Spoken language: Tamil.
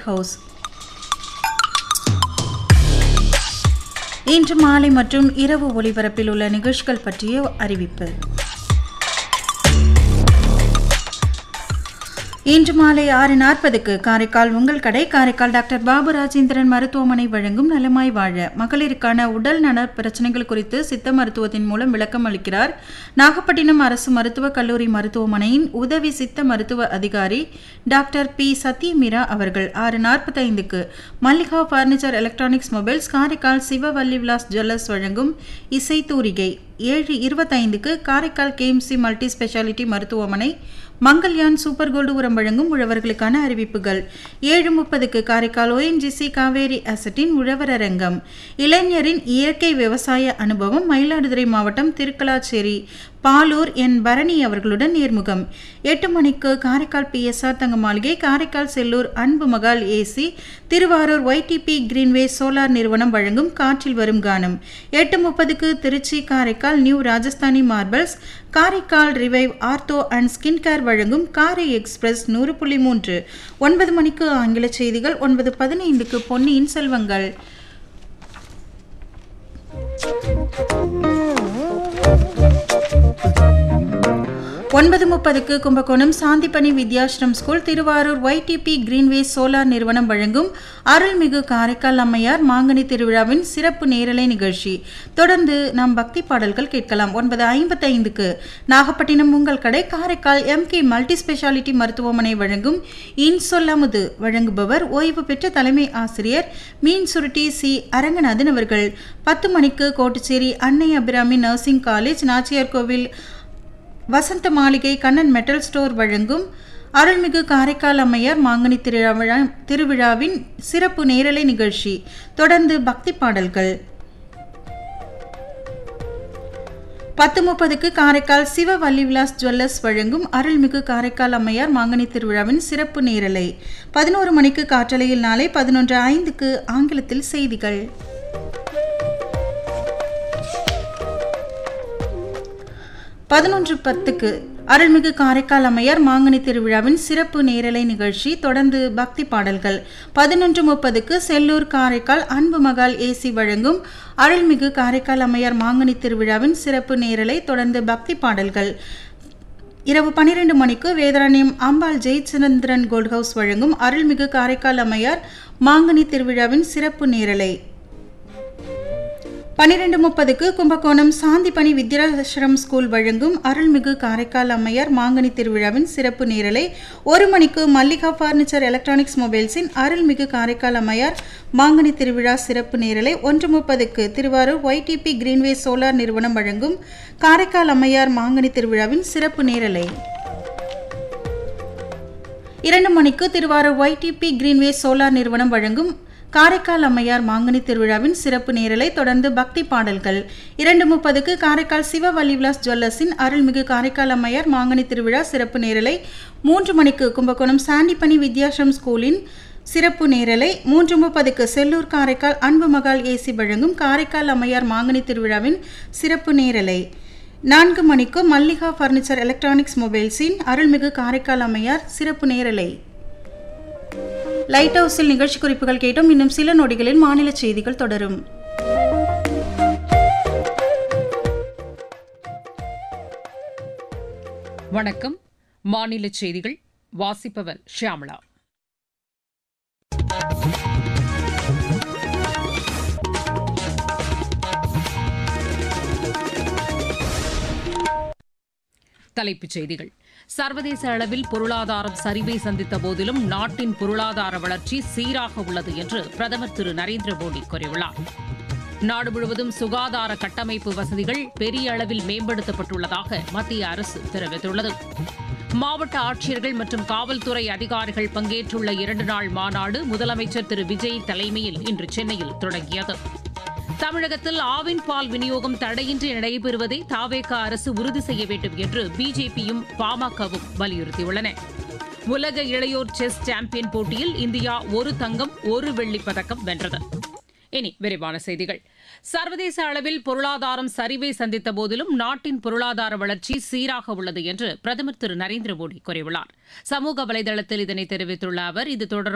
லைட் ஹவுஸ் இன்று மாலை மற்றும் இரவு ஒளிபரப்பில் உள்ள நிகழ்ச்சிகள் பற்றிய அறிவிப்பு இன்று மாலை ஆறு நாற்பதுக்கு காரைக்கால் உங்கள் கடை காரைக்கால் டாக்டர் பாபு ராஜேந்திரன் மருத்துவமனை வழங்கும் நலமாய் வாழ மகளிருக்கான உடல் நல பிரச்சனைகள் குறித்து சித்த மருத்துவத்தின் மூலம் விளக்கம் அளிக்கிறார் நாகப்பட்டினம் அரசு மருத்துவக் கல்லூரி மருத்துவமனையின் உதவி சித்த மருத்துவ அதிகாரி டாக்டர் பி சத்யமீரா அவர்கள் ஆறு நாற்பத்தைந்துக்கு Mallika furniture electronics mobiles Karaikal Sivavalli Vilas jewellers வழங்கும் இசை தூரிகை ஏழு இருபத்தைந்துக்கு காரைக்கால் கேஎம்சி மல்டி ஸ்பெஷாலிட்டி மருத்துவமனை மங்கள்யான் சூப்பர் கோல்டு உரம் வழங்கும் உழவர்களுக்கான அறிவிப்புகள் ஏழு முப்பதுக்கு காரைக்கால் ஓஎன்ஜிசி காவேரி அசட்டின் உழவர் அரங்கம் இளைஞரின் இயற்கை விவசாய அனுபவம் மயிலாடுதுறை மாவட்டம் திருக்கலாச்சேரி பாலூர் என் பரணி அவர்களுடன் நேர்முகம் எட்டு மணிக்கு காரைக்கால் பிஎஸ்ஆர் தங்க மாளிகை Karaikal Sellur Anbu Mahal AC Thiruvarur YDP Greenway solar நிறுவனம் வழங்கும் காற்றில் வரும் கானம் எட்டு முப்பதுக்கு Trichy Karaikal new Rajasthani marbles Karaikal revive ortho and skin care வழங்கும் காரை எக்ஸ்பிரஸ் நூறு புள்ளி மூன்று ஒன்பது மணிக்கு ஆங்கில செய்திகள் ஒன்பது பதினைந்துக்கு பொன்னியின் செல்வங்கள் ஒன்பது முப்பதுக்கு Kumbakonam Sandipani Vidyashram school Thiruvarur YDP Greenway solar நிறுவனம் வழங்கும் அருள்மிகு காரைக்கால் அம்மையார் மாங்கனி திருவிழாவின் சிறப்பு நேரலை நிகழ்ச்சி தொடர்ந்து நாம் பக்தி பாடல்கள் கேட்கலாம் ஒன்பது ஐம்பத்தைந்துக்கு நாகப்பட்டினம் உங்கள் கடை Karaikal M K multi speciality மருத்துவமனை வழங்கும் இன்சொல்லமுது வழங்குபவர் ஓய்வு பெற்ற தலைமை ஆசிரியர் மீன் சுருட்டி சி அரங்கநாதன் அவர்கள் பத்து மணிக்கு கோட்டுச்சேரி அன்னை அபிராமி நர்சிங் காலேஜ் நாச்சியார் கோவில் வசந்த மாளிகை கண்ணன் மெட்டல் ஸ்டோர் வழங்கும் அருள்மிகு காரைக்கால் அம்மையார் மாங்கனி திருவிழா திருவிழாவின் சிறப்பு நேரலை நிகழ்ச்சி தொடர்ந்து பக்தி பாடல்கள் பத்து முப்பதுக்கு காரைக்கால் சிவ வள்ளி விலாஸ் ஜுவல்லர்ஸ் வழங்கும் அருள்மிகு காரைக்கால் அம்மையார் மாங்கனி திருவிழாவின் சிறப்பு நேரலை பதினோரு மணிக்கு காற்றலையில் நாளை பதினொன்று ஐந்துக்கு ஆங்கிலத்தில் செய்திகள் பதினொன்று பத்துக்கு அருள்மிகு காரைக்கால் அம்மையார் மாங்கனி திருவிழாவின் சிறப்பு நேரலை நிகழ்ச்சி தொடர்ந்து பக்தி பாடல்கள் பதினொன்று முப்பதுக்கு செல்லூர் காரைக்கால் அன்பு மகால் ஏசி வழங்கும் அருள்மிகு காரைக்கால் அம்மையார் மாங்கனி திருவிழாவின் சிறப்பு நேரலை தொடர்ந்து பக்தி பாடல்கள் இரவு பன்னிரண்டு மணிக்கு வேதாரண்யம் அம்பாள் ஜெயச்சந்திரன் கோல்ட் ஹவுஸ் வழங்கும் அருள்மிகு காரைக்கால் அம்மையார் மாங்கனி திருவிழாவின் சிறப்பு நேரலை பன்னிரெண்டு முப்பதுக்கு கும்பகோணம் சாந்திப்பணி வித்யாசிரம் ஸ்கூல் வழங்கும் அருள்மிகு காரைக்கால் அம்மையார் மாங்கனி திருவிழாவின் சிறப்பு நேரலை ஒரு மணிக்கு மல்லிகா பர்னிச்சர் எலக்ட்ரானிக்ஸ் மொபைல்ஸின் அருள்மிகு காரைக்கால் அம்மையார் மாங்கனி திருவிழா சிறப்பு நேரலை ஒன்று முப்பதுக்கு திருவாரூர் ஒய்டிபி கிரீன்வே சோலார் நிறுவனம் வழங்கும் காரைக்கால் அம்மையார் மாங்கனி திருவிழாவின் சிறப்பு நேரலை இரண்டு மணிக்கு திருவாரூர் ஒய்டிபி கிரீன்வே சோலார் நிறுவனம் வழங்கும் காரைக்கால் அம்மையார் மாங்கனி திருவிழாவின் சிறப்பு நேரலை தொடர்ந்து பக்தி பாடல்கள் இரண்டு முப்பதுக்கு காரைக்கால் சிவவல்லி விலாஸ் ஜுவல்லர்ஸின் அருள்மிகு காரைக்கால் அம்மையார் மாங்கனி திருவிழா சிறப்பு நேரலை மூன்று மணிக்கு கும்பகோணம் சாண்டிப்பணி வித்யாசிரம் ஸ்கூலின் சிறப்பு நேரலை மூன்று முப்பதுக்கு செல்லூர் காரைக்கால் அன்பு மகால் ஏசி வழங்கும் காரைக்கால் அம்மையார் மாங்கனி திருவிழாவின் சிறப்பு நேரலை நான்கு மணிக்கு மல்லிகா பர்னிச்சர் எலக்ட்ரானிக்ஸ் மொபைல்ஸின் அருள்மிகு காரைக்கால் அம்மையார் சிறப்பு நேரலை லைட் ஹவுஸில் நிகழ்ச்சி குறிப்புகள் கேட்டோம் இன்னும் சில நொடிகளில் மாநில செய்திகள் தொடரும் வணக்கம் மாநில செய்திகள் வாசிப்பவர் ஷியாமளா தலைப்புச் செய்திகள் சர்வதேச அளவில் பொருளாதாரம் சரிவை சந்தித்த போதிலும் நாட்டின் பொருளாதார வளர்ச்சி சீராக உள்ளது என்று பிரதமர் திரு நரேந்திர மோடி கூறியுள்ளார் நாடு முழுவதும் சுகாதார கட்டமைப்பு வசதிகள் பெரிய அளவில் மேம்படுத்தப்பட்டுள்ளதாக மத்திய அரசு தெரிவித்துள்ளது மாவட்ட ஆட்சியர்கள் மற்றும் காவல்துறை அதிகாரிகள் பங்கேற்றுள்ள இரண்டு நாள் மாநாடு முதலமைச்சர் திரு விஜய் தலைமையில் இன்று சென்னையில் தொடங்கியது தமிழகத்தில் ஆவின் பால் விநியோகம் தடையின்றி நடைபெறுவதை தாவேக அரசு உறுதி செய்ய வேண்டும் என்று பிஜேபியும் பாமகவும் வலியுறுத்தியுள்ளன உலக இளையோர் செஸ் சாம்பியன் போட்டியில் இந்தியா ஒரு தங்கம் ஒரு வெள்ளிப் பதக்கம் வென்றது இனி விரிவான செய்திகள் சர்வதேச அளவில் பொருளாதாரம் சரிவை சந்தித்த போதிலும் நாட்டின் பொருளாதார வளர்ச்சி சீராக உள்ளது என்று பிரதமர் திரு நரேந்திர மோடி கூறியுள்ளார் சமூக வலைதளத்தில் இதனை தெரிவித்துள்ள அவர் இது தொடர்பாக